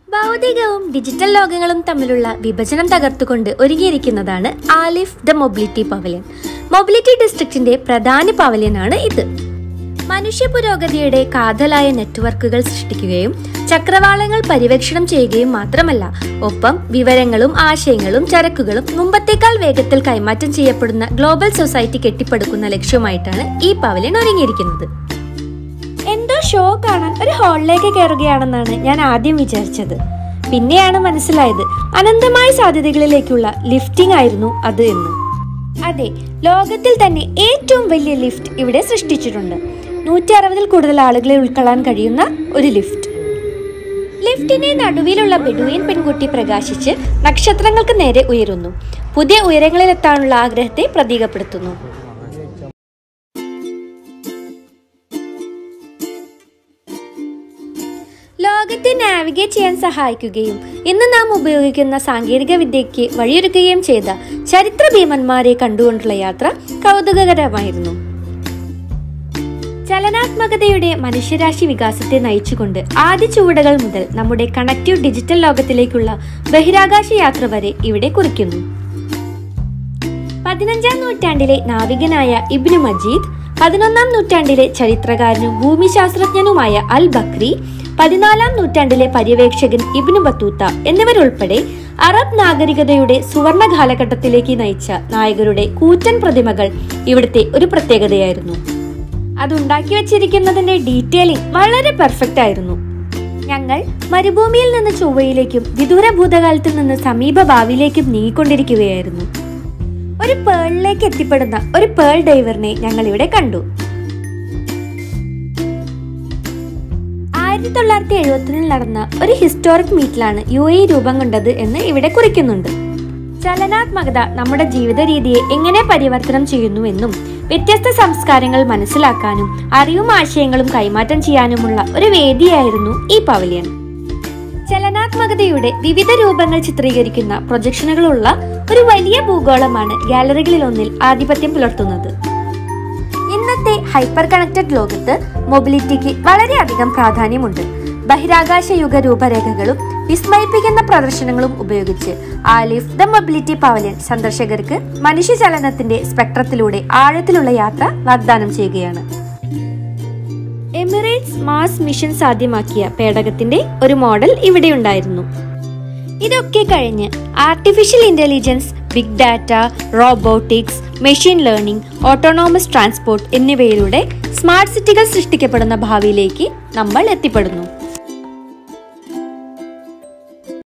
ഭൗതികവും ഡിജിറ്റൽ ലോകങ്ങളും തമ്മിലുള്ള വിഭജനം തകർത്തുകൊണ്ട് ഒരുങ്ങിയിരിക്കുന്നതാണ് Alif the mobility pavilion mobility ഡിസ്ട്രിക്റ്റിന്റെ പ്രധാന പവലിയനാണ് ഇത് മനുഷ്യ പുരോഗതിയുടെ കാതലായ നെറ്റ്വർക്കുകൾ സൃഷ്ടിക്കുകയും ചക്രവാളങ്ങൾ പര്യവേക്ഷണം ചെയ്യുകയും മാത്രമല്ല ഒപ്പം വിവരങ്ങളും ആശയങ്ങളും ചരക്കുകളും മുമ്പത്തേക്കാൾ വേഗത്തിൽ കൈമാറ്റം ചെയ്യപ്പെടുന്ന ഗ്ലോബൽ സൊസൈറ്റി കെട്ടിപ്പടുക്കുന്ന ലക്ഷ്യമായിട്ടാണ് ഈ പവലിയൻ ഒരുങ്ങിയിരിക്കുന്നത് എന്തോ ഷോ കാണാൻ ഒരു ഹാളിലേക്ക് കയറുകയാണെന്നാണ് ഞാൻ ആദ്യം വിചാരിച്ചത് പിന്നെയാണ് മനസ്സിലായത് അനന്തമായ സാധ്യതകളിലേക്കുള്ള ലിഫ്റ്റിംഗ് ആയിരുന്നു അത് എന്ന് അതെ ലോകത്തിൽ തന്നെ ഏറ്റവും വലിയ ലിഫ്റ്റ് ഇവിടെ സൃഷ്ടിച്ചിട്ടുണ്ട് നൂറ്റി അറുപതിൽ കൂടുതൽ ആളുകളെ ഉൾക്കൊള്ളാൻ കഴിയുന്ന ഒരു ലിഫ്റ്റ് ലിഫ്റ്റിന്റെ നടുവിലുള്ള ബെഡുവിൻ പെൺകുട്ടി പ്രകാശിച്ച് നക്ഷത്രങ്ങൾക്ക് നേരെ ഉയരുന്നു പുതിയ ഉയരങ്ങളിലെത്താനുള്ള ആഗ്രഹത്തെ പ്രതീകപ്പെടുത്തുന്നു ലോകത്തെ നാവിഗേറ്റ് ചെയ്യാൻ സഹായിക്കുകയും ഇന്ന് നാം ഉപയോഗിക്കുന്ന സാങ്കേതിക വിദ്യയ്ക്ക് വഴിയൊരുക്കുകയും ചെയ്ത ചരിത്ര ഭീമന്മാരെ കണ്ടുകൊണ്ടുള്ള യാത്ര കൗതുകകരമായിരുന്നു ചലനാത്മകതയുടെ മനുഷ്യരാശി വികാസത്തെ നയിച്ചുകൊണ്ട് ആദ്യ ചുവടുകൾ മുതൽ നമ്മുടെ കണക്റ്റീവ് ഡിജിറ്റൽ ലോകത്തിലേക്കുള്ള ബഹിരാകാശ യാത്ര വരെ ഇവിടെ കുറിക്കുന്നു പതിനഞ്ചാം നൂറ്റാണ്ടിലെ നാവികനായ ഇബ്നു മജീദ് പതിനൊന്നാം നൂറ്റാണ്ടിലെ ചരിത്രകാരനും ഭൂമിശാസ്ത്രജ്ഞനുമായ അൽ ബക്രി പതിനാലാം നൂറ്റാണ്ടിലെ പര്യവേക്ഷകൻ ഇബ്നു ബത്തൂത്ത എന്നിവരുൾപ്പെടെ അറബ് നാഗരികതയുടെ സുവർണ കാലഘട്ടത്തിലേക്ക് നയിച്ച നായകരുടെ കൂറ്റൻ പ്രതിമകൾ ഇവിടുത്തെ ഒരു പ്രത്യേകതയായിരുന്നു അതുണ്ടാക്കി വെച്ചിരിക്കുന്നതിന്റെ ഡീറ്റെയിലിംഗ് വളരെ പെർഫെക്റ്റ് ആയിരുന്നു ഞങ്ങൾ മരുഭൂമിയിൽ നിന്ന് ചൊവ്വയിലേക്കും വിദൂര ഭൂതകാലത്തിൽ നിന്ന് സമീപ ഭാവിയിലേക്കും നീങ്ങിക്കൊണ്ടിരിക്കുകയായിരുന്നു ഒരു പേളിലേക്ക് എത്തിപ്പെടുന്ന ഒരു പേൾ ഡൈവറിനെ ഞങ്ങൾ ഇവിടെ കണ്ടു ആയിരത്തി തൊള്ളായിരത്തി എഴുപത്തിനിൽ നടന്ന ഒരു ഹിസ്റ്റോറിക് മീറ്റിലാണ് യു എ രൂപം കൊണ്ടത് എന്ന് ഇവിടെ കുറിക്കുന്നുണ്ട് ചലനാത്മകത നമ്മുടെ ജീവിത രീതിയെ എങ്ങനെ പരിവർത്തനം ചെയ്യുന്നുവെന്നും വ്യത്യസ്ത സംസ്കാരങ്ങൾ മനസ്സിലാക്കാനും അറിവും ആശയങ്ങളും കൈമാറ്റം ചെയ്യാനുമുള്ള ഒരു വേദിയായിരുന്നു ഈ പവലിയൻ ചലനാത്മകതയുടെ വിവിധ രൂപങ്ങൾ ചിത്രീകരിക്കുന്ന പ്രൊജക്ഷനുകളുള്ള ഒരു വലിയ ഭൂഗോളമാണ് ഗാലറികളിൽ ഒന്നിൽ ആധിപത്യം പുലർത്തുന്നത് ഇന്നത്തെ ഹൈപ്പർ കണക്റ്റഡ് ലോകത്ത് മൊബിലിറ്റിക്ക് വളരെയധികം പ്രാധാന്യമുണ്ട് ബഹിരാകാശ യുഗ രൂപരേഖകളും വിസ്മയിപ്പിക്കുന്ന പ്രദർശനങ്ങളും ഉപയോഗിച്ച് ആലിഫ് ദ മൊബിലിറ്റി പവലിയൻ സന്ദർശകർക്ക് മനുഷ്യചലനത്തിന്റെ സ്പെക്ട്രത്തിലൂടെ ആഴത്തിലുള്ള യാത്ര വാഗ്ദാനം ചെയ്യുകയാണ് എമിറേറ്റ്സ് മാസ് മിഷൻ സാധ്യമാക്കിയ പേടകത്തിന്റെ ഒരു മോഡൽ ഇവിടെ ഉണ്ടായിരുന്നു ഇതൊക്കെ കഴിഞ്ഞ് artificial intelligence big data robotics machine learning autonomous transport എന്നിവയിലൂടെ സ്മാർട്ട് സിറ്റികൾ സൃഷ്ടിക്കപ്പെടുന്ന ഭാവിയിലേക്ക് നമ്മൾ എത്തിപ്പെടുന്നു